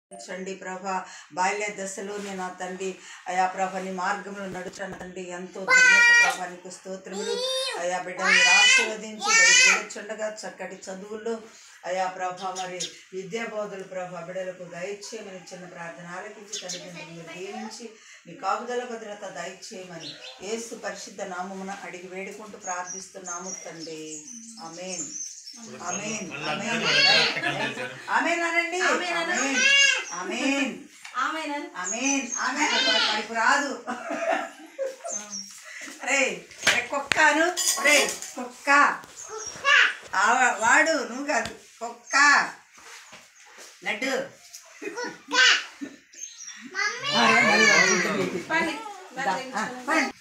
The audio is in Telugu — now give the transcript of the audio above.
చండి ప్రభ బాల్య దశలో నేను ఆ తండ్రి అయా ప్రభ నీ మార్గంలో నడుచున్న తండ్రి ఎంతో ధన్యత ప్రభ నీకు స్తోత్రములు అయా బిడ్డని మీరు ఆశీర్వదించి బడికి వెళ్ళొచ్చుండగా చక్కటి చదువుల్లో అయా ప్రభ మరి విద్యా బోధులు ప్రభ బిడ్డలకు దయచేయమని చిన్న ప్రార్థన ఆలకించి తల్లిదండ్రులు దీవించి నీ కాపుదల భద్రత దయచేయమని ఏసు పరిశుద్ధ నామమున అడిగి వేడుకుంటూ ప్రార్థిస్తున్నాము తండ్రి ఆమేన్ ఆమేన్ ఆమేన్ ఆమేన్ అనండి ఆమేన్ ఆమేన్ ఆమె ఆమేన్ ఆమేన్ అక్కడ కడుపు రాదు రే రే కుక్కను రే కుక్క ఆ వాడు నువ్వు కాదు కుక్క లడ్డు పండి దా, ఆ, పండి.